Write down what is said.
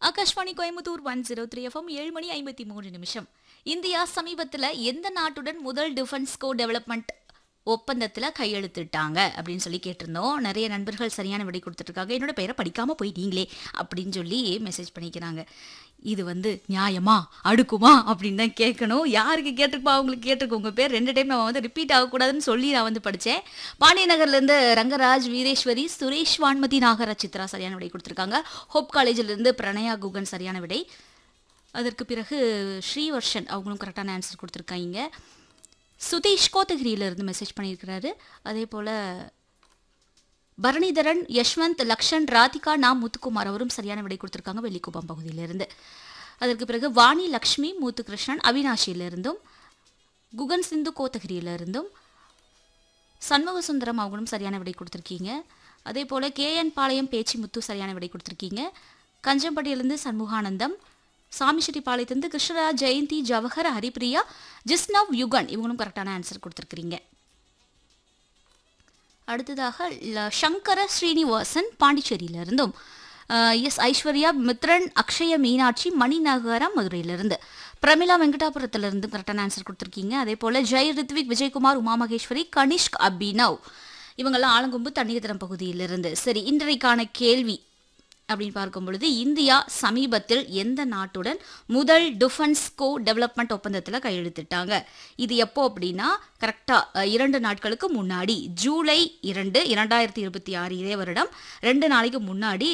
Akashvani Coimbatore one zero three FM ஏழு மணி ஐம்பத்தி மூணு நிமிஷம் இந்தியா சமீபத்தில் எந்த நாட்டுடன் முதல் டிஃபென்ஸ் கோ டெவலப்மெண்ட் ஒப்பந்தத்தில் கையெழுத்திட்டாங்க அப்படின்னு சொல்லி கேட்டிருந்தோம் நிறைய நண்பர்கள் சரியான விடை கொடுத்துட்ருக்காங்க என்னோட பெயரை படிக்காமல் போயிட்டீங்களே அப்படின்னு சொல்லி மெசேஜ் பண்ணிக்கிறாங்க இது வந்து நியாயமா அடுக்குமா அப்படின்னு தான் கேட்கணும் யாருக்கு கேட்டிருப்பா அவங்களுக்கு கேட்டிருக்கு உங்கள் பேர் ரெண்டு டைம் நான் வந்து ரிப்பீட் ஆகக்கூடாதுன்னு சொல்லி நான் வந்து படித்தேன் பாண்டியநகர்லேருந்து ரங்கராஜ் வீரேஸ்வரி சுரேஷ் வான்மதி நாகராஜ் சித்ரா சரியான விடை கொடுத்துருக்காங்க ஹோப் காலேஜிலேருந்து பிரணயா குகன் சரியான விடை அதற்கு பிறகு ஸ்ரீவர்ஷன் அவங்களும் கரெக்டான ஆன்சர் கொடுத்துருக்காங்க சுதீஷ் கோத்தகிரியிலிருந்து மெசேஜ் பண்ணியிருக்கிறாரு அதே போல் பரணிதரன் யஷ்வந்த் லக்ஷன் ராதிகா நா முத்துக்குமார் அவரும் சரியான விடை கொடுத்துருக்காங்க வெள்ளிக்குப்பம் பகுதியிலிருந்து அதற்கு பிறகு வாணி லக்ஷ்மி முத்துகிருஷ்ணன் அவினாஷியிலிருந்தும் குகன் சிந்து கோத்தகிரியிலிருந்தும் சண்முக சுந்தரம் அவங்களும் சரியான விடை கொடுத்துருக்கீங்க அதே போல் கேஎன் பாளையம் பேச்சி முத்து சரியான விடை கொடுத்துருக்கீங்க கஞ்சம்பட்டியிலிருந்து சண்முகானந்தம் சாமிஷெட்டிப்பாளையத்திலிருந்து கிருஷ்ணராஜ் ஜெயந்தி ஜவஹர் ஹரிப்ரியா ஜிஸ்னவ் யுகன் இவங்களும் கரெக்டான ஆன்சர் கொடுத்துருக்கிறீங்க அடுத்ததாக ல- சங்கர ஸ்ரீனிவாசன் பாண்டிச்சேரியிலிருந்தும் எஸ் ஐஸ்வர்யா மித்ரன் அக்ஷய மீனாட்சி மணிநகரம் மதுரையிலிருந்து பிரமிளா வெங்கடாபுரத்திலிருந்து கரெக்டான ஆன்சர் கொடுத்துருக்கீங்க அதே போல் ஜெய் ரித்விக் விஜயகுமார் உமா மகேஸ்வரி கனிஷ்க் அபினவ் இவங்கெல்லாம் ஆலங்கொம்பு தண்ணீர்தரம் பகுதியிலிருந்து சரி இன்றைக்கான கேள்வி அப்படின்னு பார்க்கும் பொழுது இந்தியா சமீபத்தில் எந்த நாட்டுடன் முதல் டிஃபென்ஸ் கோ டெவலப்மெண்ட் ஒப்பந்தத்தில் கையெழுத்திட்டாங்க இது எப்போ அப்படின்னா கரெக்டாக இரண்டு நாட்களுக்கு முன்னாடி ஜூலை இரண்டு இரண்டாயிரத்தி இருபத்தி ஆறு இதே வருடம் ரெண்டு நாளைக்கு முன்னாடி